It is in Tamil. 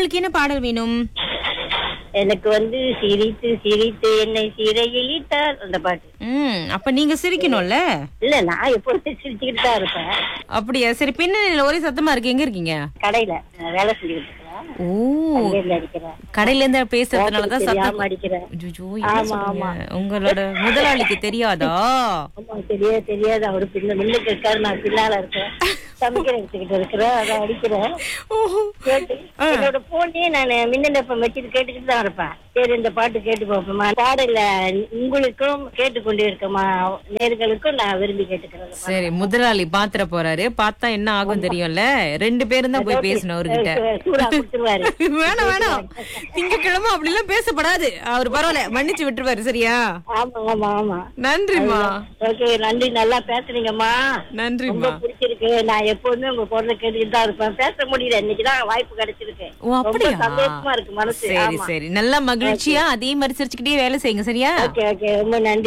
உங்களுக்கு என்ன பாடல் வேணும் எனக்கு வந்து சிரித்து சிரித்து என்னை சிறையில் இட்டார் அந்த பாட்டு ம் அப்ப நீங்க சிரிக்கணும்ல இல்ல நான் எப்பொழுதும் சிரிச்சுக்கிட்டு தான் இருப்பேன் அப்படியா சரி பின்னணியில ஒரே சத்தமா இருக்கு எங்க இருக்கீங்க கடையில நான் வேலை செஞ்சுக்கிட்டு இருக்கிறேன் ஓ அங்கேருந்து அடிக்கிறேன் கடையில இருந்து பேசுறதுனாலதான் சத்தம் தெரியாம அடிக்கிறேன் ஐயோ, என்ன ஆமா, சொல்றீங்க? உங்களோட முதலாளிக்கு தெரியாதா ஆமா தெரியாது தெரியாது அவரு பின்ன முன்னுக்கு இருக்காரு நான் பின்னால இருக்கேன் சமைக்கிற வச்சுக்கிட்டு இருக்கிறேன் அதை அடிக்கிறேன் ஓஹோ. கேட்டு என்னோட போனே நான் மின்னலப்பம் வச்சுட்டு கேட்டுக்கிட்டு தான் இருப்பேன் சரி இந்த பாட்டு கேட்டு பார்ப்போமா பாடல உங்களுக்கும் கேட்டுக்கொண்டு இருக்கமா நேர்களுக்கும் நான் விரும்பி கேட்டுக்கிறேன் சரி முதலாளி பாத்திர போறாரு பார்த்தா என்ன ஆகும் தெரியும்ல ரெண்டு பேரும் தான் போய் பேசணும் அவர்கிட்ட சூடா கொடுத்துருவாரு வேணாம் வேணாம் திங்கக்கிழமை அப்படி எல்லாம் பேசப்படாது அவர் பரவாயில்ல மன்னிச்சு விட்டுருவாரு சரியா ஆமா ஆமா ஆமா நன்றிமா ஓகே நன்றி நல்லா பேசுறீங்கம்மா நன்றிமா ரொம்ப பிடிச்சிருக்கு நான் எப்போதுமே உங்க குரலை கேட்டுக்கிட்டு தான் இருப்பேன் பேச முடியல இன்னைக்குதான் வாய்ப்பு கிடைச்சிருக்கு ஓ ரொம்ப அப்படியா சந்தோஷமா இருக்கு மனசு சரி ஆமா சரி நல்லா மகிழ்ச்சியா அதே மாதிரி சிரிச்சுக்கிட்டே வேலை செய்யுங்க சரியா ஓகே ஓகே ரொம்ப நன்றி